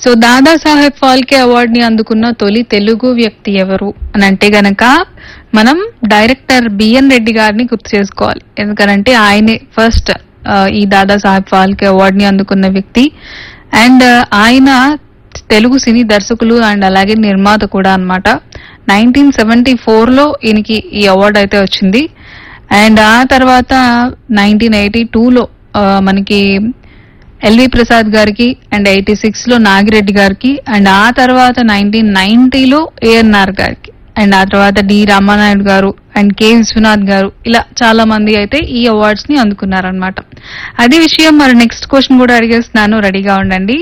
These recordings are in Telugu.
సో దాదాసాహెబ్ ఫాల్కే అవార్డ్ ని అందుకున్న తొలి తెలుగు వ్యక్తి ఎవరు అని అంటే గనక మనం డైరెక్టర్ బిఎన్ రెడ్డి గారిని గుర్తు చేసుకోవాలి ఎందుకంటే ఆయనే ఫస్ట్ ఈ దాదాసాహెబ్ ఫాల్కే అవార్డ్ ని అందుకున్న వ్యక్తి అండ్ ఆయన తెలుగు సినీ దర్శకులు అండ్ అలాగే నిర్మాత కూడా అన్నమాట నైన్టీన్ సెవెంటీ ఫోర్ లో ఈయనకి ఈ అవార్డు అయితే వచ్చింది అండ్ ఆ తర్వాత నైన్టీన్ ఎయిటీ టూలో మనకి ఎల్వి ప్రసాద్ గారికి అండ్ ఎయిటీ సిక్స్ లో నాగిరెడ్డి గారికి అండ్ ఆ తర్వాత నైన్టీన్ నైన్టీలో ఏఎన్ఆర్ గారికి అండ్ ఆ తర్వాత డి రామానాయుడు గారు అండ్ కె విశ్వనాథ్ గారు ఇలా చాలా మంది అయితే ఈ అవార్డ్స్ ని అందుకున్నారనమాట అదే విషయం మరి నెక్స్ట్ క్వశ్చన్ కూడా అడిగేస్తున్నాను రెడీగా ఉండండి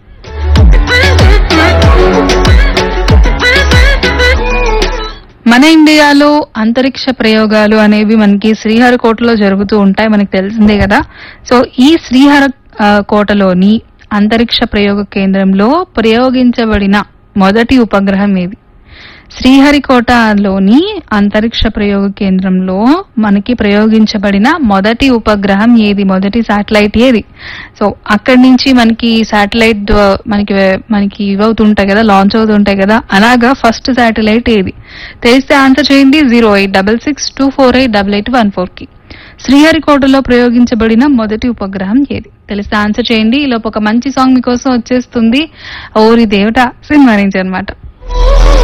మన ఇండియాలో అంతరిక్ష ప్రయోగాలు అనేవి మనకి శ్రీహరికోటలో జరుగుతూ ఉంటాయి మనకి తెలిసిందే కదా సో ఈ శ్రీహర ఆ, కోటలోని అంతరిక్ష ప్రయోగ కేంద్రంలో ప్రయోగించబడిన మొదటి ఉపగ్రహం ఏది శ్రీహరికోటలోని అంతరిక్ష ప్రయోగ కేంద్రంలో మనకి ప్రయోగించబడిన మొదటి ఉపగ్రహం ఏది మొదటి శాటిలైట్ ఏది సో అక్కడి నుంచి మనకి శాటిలైట్ మనకి మనకి ఇవవుతుంటాయి కదా లాంచ్ అవుతుంటాయి కదా అలాగా ఫస్ట్ శాటిలైట్ ఏది తెలిస్తే ఆన్సర్ చేయండి zero eight double six two four eight double eight one four కి శ్రీహరికోటలో ప్రయోగించబడిన మొదటి ఉపగ్రహం ఏది తెలిస్తే ఆన్సర్ చేయండి ఈలోపు ఒక మంచి సాంగ్ మీకోసం వచ్చేస్తుంది ఓరి దేవట సినిమా నుంచి అనమాట